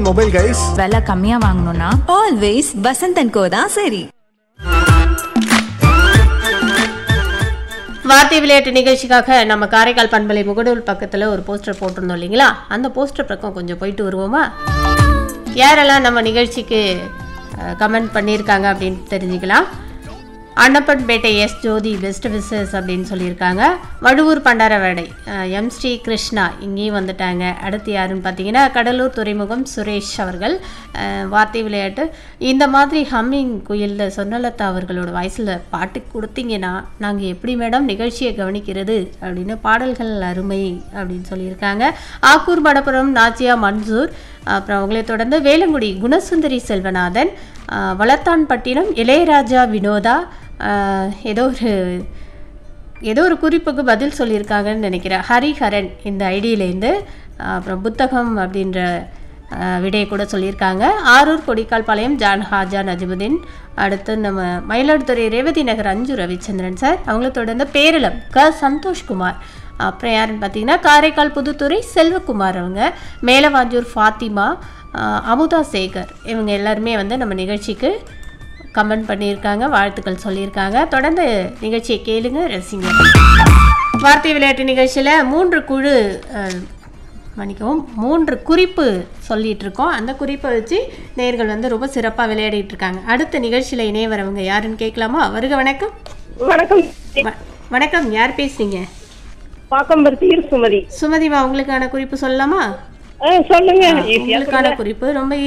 mobile guys விலை கம்மியா வாங்கணும்னா ஆல்வேஸ் வசந்தன் கோ தான் சரி வார்த்தை விளையாட்டு நிகழ்ச்சிக்காக நம்ம காரைக்கால் பண்பலை முகடூர் பக்கத்தில் ஒரு போஸ்டர் போட்டிருந்தோம் இல்லைங்களா அந்த போஸ்டர் பக்கம் கொஞ்சம் போயிட்டு வருவோமா யாரெல்லாம் நம்ம நிகழ்ச்சிக்கு கமெண்ட் பண்ணியிருக்காங்க அப்படின்னு தெரிஞ்சுக்கலாம் Annappanpettai S Jothi best wishes அப்படின்னு சொல்லியிருக்காங்க வடுவூர் பண்டாரவேடை அஹ், எம் ஸ்ரீ கிருஷ்ணா இங்கேயும் வந்துட்டாங்க அடுத்து யாருன்னு பார்த்தீங்கன்னா கடலூர் துறைமுகம் சுரேஷ் அவர்கள் அஹ், வார்த்தை விளையாட்டு இந்த மாதிரி ஹம்மிங் குயிலில் சொன்னலதா அவர்களோட வாய்ஸில் பாட்டு கொடுத்தீங்கன்னா நாங்கள் எப்படி மேடம் நிகழ்ச்சியை கவனிக்கிறது அப்படின்னு பாடல்கள் அருமை அப்படின்னு சொல்லியிருக்காங்க ஆக்கூர் மடப்புரம் நாச்சியா மன்சூர் அப்புறம் அவங்களை தொடர்ந்து வேலங்குடி குணசுந்தரி செல்வநாதன் அஹ், வளத்தான்பட்டினம் இளையராஜா வினோதா அஹ், ஏதோ ஒரு ஏதோ ஒரு குறிப்புக்கு பதில் சொல்லியிருக்காங்கன்னு நினைக்கிறேன் ஹரிஹரன் இந்த ஐடியிலேருந்து அப்புறம் புத்தகம் அப்படின்ற அஹ், விடையை கூட சொல்லியிருக்காங்க ஆரூர் கொடிக்கால்பாளையம் ஜான் ஹாஜா நஜிமுதீன் அடுத்து நம்ம மயிலாடுதுறை ரேவதி நகர் அஞ்சு ரவிச்சந்திரன் சார் அவங்கள தொடர்ந்து பேரளம் க சந்தோஷ்குமார் அப்புறம் யாருன்னு பார்த்தீங்கன்னா காரைக்கால் புதுத்துறை செல்வகுமார் அவங்க மேலவாஞ்சூர் ஃபாத்திமா அஹ், அமுதா சேகர் இவங்க எல்லாருமே வந்து நம்ம நிகழ்ச்சிக்கு கமெண்ட் பண்ணியிருக்காங்க வாழ்த்துக்கள் சொல்லியிருக்காங்க தொடர்ந்து நிகழ்ச்சியை கேளுங்க ரசிங்க வார்த்தை விளையாட்டு நிகழ்ச்சியில் மூன்று குழு அஹ், மன்னிக்கவும் மூன்று குறிப்பு சொல்லிட்டு இருக்கோம் அந்த குறிப்பை வச்சு நேர்கள் வந்து ரொம்ப சிறப்பாக விளையாடிட்டு இருக்காங்க அடுத்த நிகழ்ச்சியில் இணைய வரவங்க யாருன்னு கேட்கலாமா வருக வணக்கம் வணக்கம் வ- வணக்கம் யார் பேசுறீங்க பாக்கம்பருத்தியூர் சுமதி சுமதிமா உங்களுக்கான குறிப்பு சொல்லலாமா ஆ, சொல்லுங்க ஈஸியா உங்களுக்கான குறிப்பு ரொம்ப